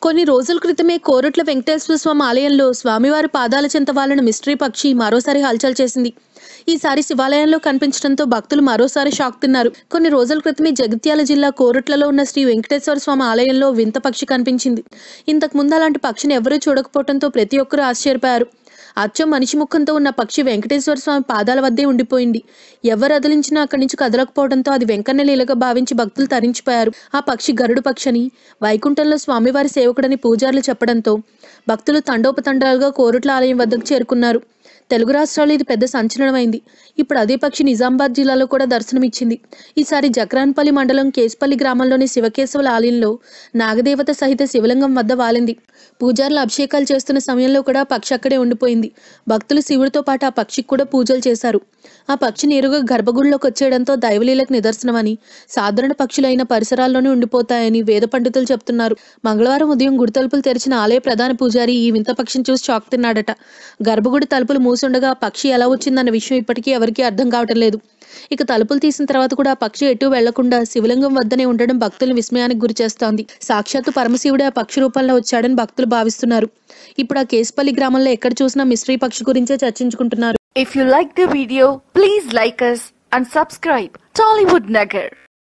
కొన్ని రోజుల క్రితమే కోరుట్ల వెంకటేశ్వర స్వామి ఆలయంలో స్వామివారి పాదాల చెంత వాలిన మిస్టరీ పక్షి మరోసారి హల్చల్ చేసింది ఈసారి శివాలయంలో కనిపించడంతో భక్తులు మరోసారి షాక్ తిన్నారు కొన్ని రోజుల క్రితమే జగిత్యాల జిల్లా కోరుట్లలో ఉన్న శ్రీ వెంకటేశ్వర స్వామి ఆలయంలో వింత పక్షి కనిపించింది ఇంతకు ముందు అలాంటి పక్షిని ఎవరూ చూడకపోవడంతో ప్రతి ఒక్కరూ ఆశ్చర్యపోయారు అచ్చం మనిషి ముఖంతో ఉన్న పక్షి వెంకటేశ్వర స్వామి పాదాల వద్దే ఉండిపోయింది ఎవరు అదిలించినా అక్కడి నుంచి కదలకపోవడంతో అది వెంకన్న లీలగా భావించి భక్తులు తరించిపోయారు ఆ పక్షి గరుడు పక్షి అని వైకుంఠంలో స్వామివారి సేవకుడని పూజారులు చెప్పడంతో భక్తులు తండోపతండాలుగా కోరుట్ల ఆలయం వద్దకు చేరుకున్నారు తెలుగు రాష్ట్రాలు ఇది పెద్ద సంచలనమైంది ఇప్పుడు అదే పక్షి నిజామాబాద్ జిల్లాలో కూడా దర్శనమిచ్చింది ఈసారి జక్రాన్పల్లి మండలం కేస్పల్లి గ్రామంలోని శివకేశవుల ఆలయంలో నాగదేవత సహిత శివలింగం వద్ద వాలింది పూజారులు అభిషేకాలు చేస్తున్న సమయంలో కూడా ఆ పక్షి అక్కడే ఉండిపోయింది భక్తులు శివుడితో పాటు ఆ పక్షికి కూడా పూజలు చేశారు ఆ పక్షి నేరుగా గర్భగుడిలోకి వచ్చేయడంతో దైవలీలకు నిదర్శనమని సాధారణ పక్షులైన పరిసరాల్లోనే ఉండిపోతాయని వేద పండితులు చెప్తున్నారు మంగళవారం ఉదయం గుడి తలుపులు తెరిచిన ఆలయ ప్రధాన పూజారి ఈ వింత పక్షిని చూసి షాక్ తిన్నాడట గర్భగుడి తలుపులు మూసుండగా ఆ పక్షి ఎలా వచ్చిందన్న విషయం ఇప్పటికీ ఎవరికీ అర్థం కావటం లేదు ఇక తలుపులు తీసిన తర్వాత కూడా ఆ పక్షి ఎటు వెళ్లకుండా శివలింగం వద్దనే ఉండడం భక్తులను విస్మయానికి గురి చేస్తోంది సాక్షాత్తు పరమశివుడే ఆ పక్షి రూపంలో వచ్చాడని భక్తులు భావిస్తున్నారు ఇప్పుడు ఆ కేసుపల్లి గ్రామంలో ఎక్కడ చూసినా మిస్టరీ పక్షి గురించే చర్చించుకుంటున్నారు If you like the video, please like us and subscribe Tollywood Nagar.